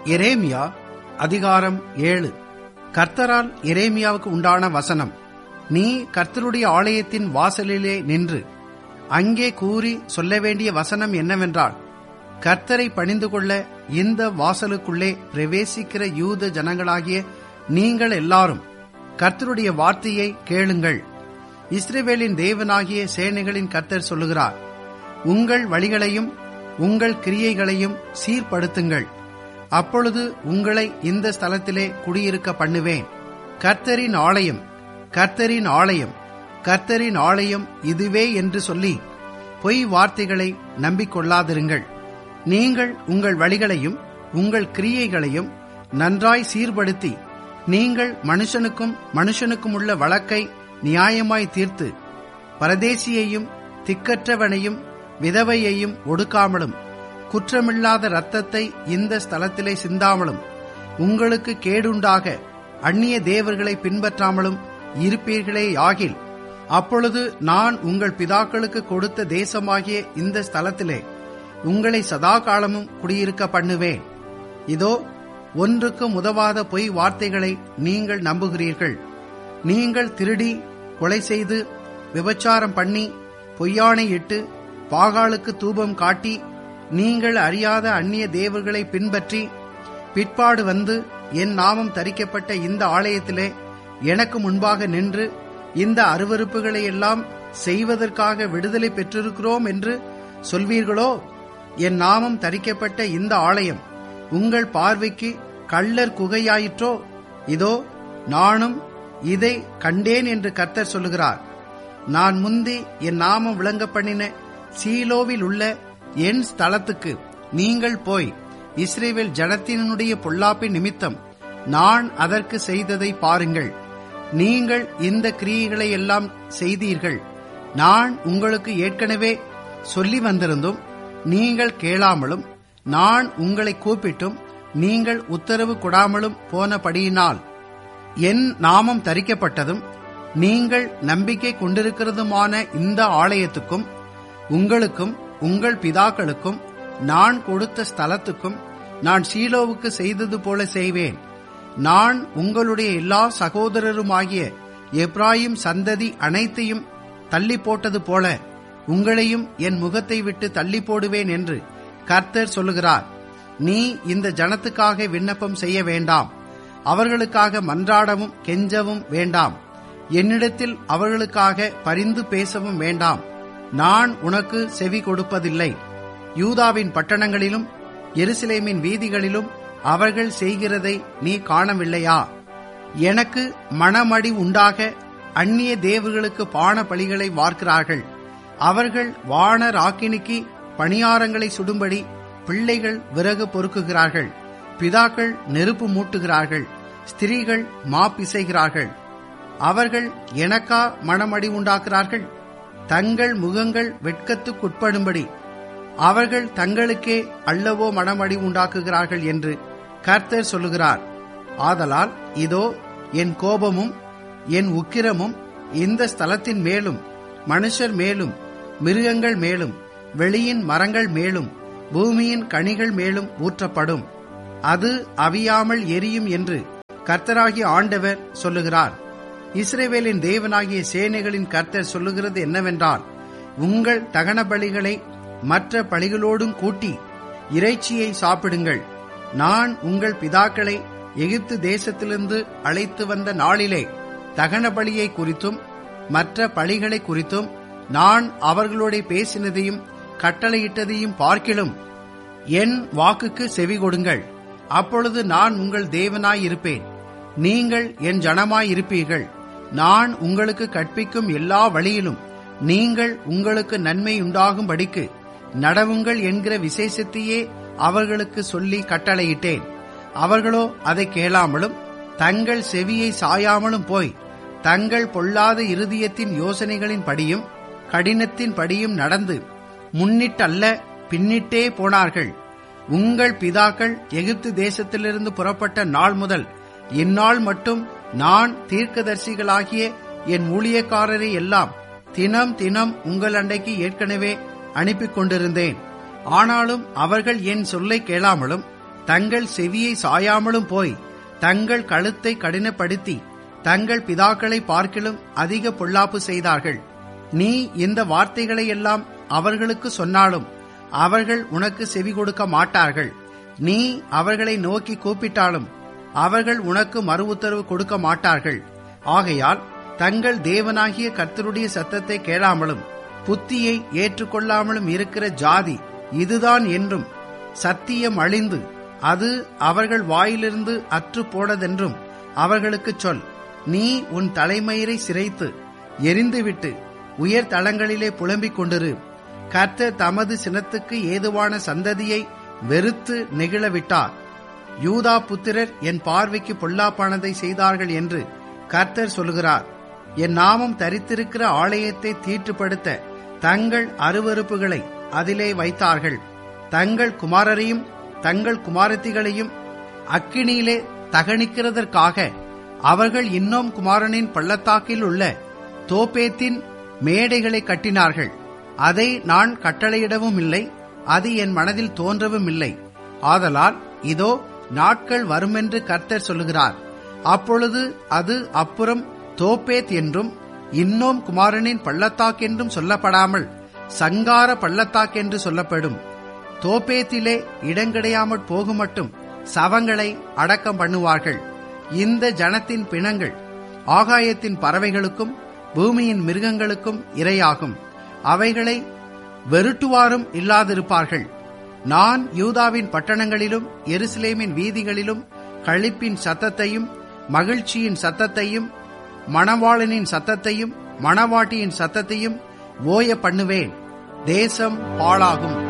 எரேமியா அதிகாரம் ஏழு கர்த்தரால் எரேமியாவுக்கு உண்டான வசனம் நீ கர்த்தருடைய ஆலயத்தின் வாசலிலே நின்று அங்கே கூறி சொல்ல வேண்டிய வசனம் என்னவென்றால் கர்த்தரை பணிந்து கொள்ள இந்த வாசலுக்குள்ளே பிரவேசிக்கிற யூத ஜனங்களாகிய நீங்கள் எல்லாரும் கர்த்தருடைய வார்த்தையை கேளுங்கள் இஸ்ரேவேலின் தேவனாகிய சேனைகளின் கர்த்தர் சொல்லுகிறார் உங்கள் வழிகளையும் உங்கள் கிரியைகளையும் சீர்படுத்துங்கள் அப்பொழுது உங்களை இந்த ஸ்தலத்திலே குடியிருக்க பண்ணுவேன் கர்த்தரின் ஆலயம் கர்த்தரின் ஆலயம் கர்த்தரின் ஆலயம் இதுவே என்று சொல்லி பொய் வார்த்தைகளை நம்பிக்கொள்ளாதிருங்கள் நீங்கள் உங்கள் வழிகளையும் உங்கள் கிரியைகளையும் நன்றாய் சீர்படுத்தி நீங்கள் மனுஷனுக்கும் மனுஷனுக்கும் உள்ள வழக்கை நியாயமாய் தீர்த்து பரதேசியையும் திக்கற்றவனையும் விதவையையும் ஒடுக்காமலும் குற்றமில்லாத இரத்தத்தை இந்த ஸ்தலத்திலே சிந்தாமலும் உங்களுக்கு கேடுண்டாக அந்நிய தேவர்களை பின்பற்றாமலும் இருப்பீர்களே ஆகில் அப்பொழுது நான் உங்கள் பிதாக்களுக்கு கொடுத்த தேசமாகிய இந்த ஸ்தலத்திலே உங்களை சதா காலமும் குடியிருக்க பண்ணுவேன் இதோ ஒன்றுக்கும் உதவாத பொய் வார்த்தைகளை நீங்கள் நம்புகிறீர்கள் நீங்கள் திருடி கொலை செய்து விபச்சாரம் பண்ணி பொய்யானை இட்டு பாகாலுக்கு தூபம் காட்டி நீங்கள் அறியாத அந்நிய தேவர்களை பின்பற்றி பிற்பாடு வந்து என் நாமம் தரிக்கப்பட்ட இந்த ஆலயத்திலே எனக்கு முன்பாக நின்று இந்த அருவறுப்புகளை எல்லாம் செய்வதற்காக விடுதலை பெற்றிருக்கிறோம் என்று சொல்வீர்களோ என் நாமம் தரிக்கப்பட்ட இந்த ஆலயம் உங்கள் பார்வைக்கு கள்ளர் குகையாயிற்றோ இதோ நானும் இதை கண்டேன் என்று கர்த்தர் சொல்லுகிறார் நான் முந்தி என் நாமம் விளங்க பண்ணின சீலோவில் உள்ள என் ஸ்தலத்துக்கு நீங்கள் போய் இஸ்ரேவேல் ஜனத்தினுடைய பொல்லாப்பின் நிமித்தம் நான் அதற்கு செய்ததை பாருங்கள் நீங்கள் இந்த கிரியைகளை எல்லாம் செய்தீர்கள் நான் உங்களுக்கு ஏற்கனவே சொல்லி வந்திருந்தும் நீங்கள் கேளாமலும் நான் உங்களை கூப்பிட்டும் நீங்கள் உத்தரவு கொடாமலும் போனபடியினால் என் நாமம் தரிக்கப்பட்டதும் நீங்கள் நம்பிக்கை கொண்டிருக்கிறதுமான இந்த ஆலயத்துக்கும் உங்களுக்கும் உங்கள் பிதாக்களுக்கும் நான் கொடுத்த ஸ்தலத்துக்கும் நான் சீலோவுக்கு செய்தது போல செய்வேன் நான் உங்களுடைய எல்லா சகோதரருமாகிய எப்ராயிம் சந்ததி அனைத்தையும் தள்ளி போட்டது போல உங்களையும் என் முகத்தை விட்டு தள்ளி போடுவேன் என்று கர்த்தர் சொல்லுகிறார் நீ இந்த ஜனத்துக்காக விண்ணப்பம் செய்ய வேண்டாம் அவர்களுக்காக மன்றாடவும் கெஞ்சவும் வேண்டாம் என்னிடத்தில் அவர்களுக்காக பரிந்து பேசவும் வேண்டாம் நான் உனக்கு செவி கொடுப்பதில்லை யூதாவின் பட்டணங்களிலும் எருசலேமின் வீதிகளிலும் அவர்கள் செய்கிறதை நீ காணவில்லையா எனக்கு மனமடி உண்டாக அந்நிய தேவர்களுக்கு பான பலிகளை வார்க்கிறார்கள் அவர்கள் வான ராக்கினிக்கு பணியாரங்களை சுடும்படி பிள்ளைகள் விறகு பொறுக்குகிறார்கள் பிதாக்கள் நெருப்பு மூட்டுகிறார்கள் ஸ்திரீகள் மாப்பிசைகிறார்கள் அவர்கள் எனக்கா மனமடி உண்டாக்குறார்கள் தங்கள் முகங்கள் வெட்கத்துக்குட்படும்படி அவர்கள் தங்களுக்கே அல்லவோ மனமடி உண்டாக்குகிறார்கள் என்று கர்த்தர் சொல்லுகிறார் ஆதலால் இதோ என் கோபமும் என் உக்கிரமும் இந்த ஸ்தலத்தின் மேலும் மனுஷர் மேலும் மிருகங்கள் மேலும் வெளியின் மரங்கள் மேலும் பூமியின் கனிகள் மேலும் ஊற்றப்படும் அது அவியாமல் எரியும் என்று கர்த்தராகிய ஆண்டவர் சொல்லுகிறார் இஸ்ரேவேலின் தேவனாகிய சேனைகளின் கர்த்தர் சொல்லுகிறது என்னவென்றால் உங்கள் தகன பலிகளை மற்ற பலிகளோடும் கூட்டி இறைச்சியை சாப்பிடுங்கள் நான் உங்கள் பிதாக்களை எகிப்து தேசத்திலிருந்து அழைத்து வந்த நாளிலே தகன பலியை குறித்தும் மற்ற பலிகளை குறித்தும் நான் அவர்களோட பேசினதையும் கட்டளையிட்டதையும் பார்க்கிலும் என் வாக்குக்கு செவி கொடுங்கள் அப்பொழுது நான் உங்கள் தேவனாயிருப்பேன் நீங்கள் என் ஜனமாயிருப்பீர்கள் நான் உங்களுக்கு கற்பிக்கும் எல்லா வழியிலும் நீங்கள் உங்களுக்கு நன்மை உண்டாகும்படிக்கு நடவுங்கள் என்கிற விசேஷத்தையே அவர்களுக்கு சொல்லி கட்டளையிட்டேன் அவர்களோ அதை கேளாமலும் தங்கள் செவியை சாயாமலும் போய் தங்கள் பொல்லாத இருதயத்தின் யோசனைகளின் படியும் கடினத்தின் படியும் நடந்து முன்னிட்டல்ல பின்னிட்டே போனார்கள் உங்கள் பிதாக்கள் எகிப்து தேசத்திலிருந்து புறப்பட்ட நாள் முதல் இந்நாள் மட்டும் நான் தீர்க்கதரிசிகளாகிய என் ஊழியக்காரரை எல்லாம் தினம் தினம் உங்கள் அண்டைக்கு ஏற்கனவே அனுப்பி கொண்டிருந்தேன் ஆனாலும் அவர்கள் என் சொல்லை கேளாமலும் தங்கள் செவியை சாயாமலும் போய் தங்கள் கழுத்தை கடினப்படுத்தி தங்கள் பிதாக்களை பார்க்கிலும் அதிக பொல்லாப்பு செய்தார்கள் நீ இந்த வார்த்தைகளை எல்லாம் அவர்களுக்கு சொன்னாலும் அவர்கள் உனக்கு செவி கொடுக்க மாட்டார்கள் நீ அவர்களை நோக்கி கூப்பிட்டாலும் அவர்கள் உனக்கு மறு உத்தரவு கொடுக்க மாட்டார்கள் ஆகையால் தங்கள் தேவனாகிய கர்த்தருடைய சத்தத்தை கேளாமலும் புத்தியை ஏற்றுக்கொள்ளாமலும் இருக்கிற ஜாதி இதுதான் என்றும் சத்தியம் அழிந்து அது அவர்கள் வாயிலிருந்து அற்று போனதென்றும் அவர்களுக்குச் சொல் நீ உன் தலைமயிரை சிரைத்து எரிந்துவிட்டு உயர் தளங்களிலே புலம்பிக் கொண்டிரு கர்த்தர் தமது சினத்துக்கு ஏதுவான சந்ததியை வெறுத்து நெகிழவிட்டார் யூதா புத்திரர் என் பார்வைக்கு பொல்லாப்பானதை செய்தார்கள் என்று கர்த்தர் சொல்கிறார் என் நாமம் தரித்திருக்கிற ஆலயத்தை தீட்டுப்படுத்த தங்கள் அருவறுப்புகளை அதிலே வைத்தார்கள் தங்கள் குமாரரையும் தங்கள் குமாரத்திகளையும் அக்கினியிலே தகனிக்கிறதற்காக அவர்கள் இன்னும் குமாரனின் பள்ளத்தாக்கில் உள்ள தோப்பேத்தின் மேடைகளை கட்டினார்கள் அதை நான் கட்டளையிடவும் இல்லை அது என் மனதில் தோன்றவும் இல்லை ஆதலால் இதோ நாட்கள் வருமென்று கர்த்தர் சொல்லுகிறார் அப்பொழுது அது அப்புறம் தோப்பேத் என்றும் இன்னும் குமாரனின் பள்ளத்தாக் என்றும் சொல்லப்படாமல் சங்கார பள்ளத்தாக் என்று சொல்லப்படும் தோப்பேத்திலே இடங்கிடையாமற் போகுமட்டும் சவங்களை அடக்கம் பண்ணுவார்கள் இந்த ஜனத்தின் பிணங்கள் ஆகாயத்தின் பறவைகளுக்கும் பூமியின் மிருகங்களுக்கும் இரையாகும் அவைகளை வெருட்டுவாரும் இல்லாதிருப்பார்கள் நான் யூதாவின் பட்டணங்களிலும் எருசலேமின் வீதிகளிலும் களிப்பின் சத்தத்தையும் மகிழ்ச்சியின் சத்தத்தையும் மணவாளனின் சத்தத்தையும் மணவாட்டியின் சத்தத்தையும் ஓய பண்ணுவேன் தேசம் பாழாகும்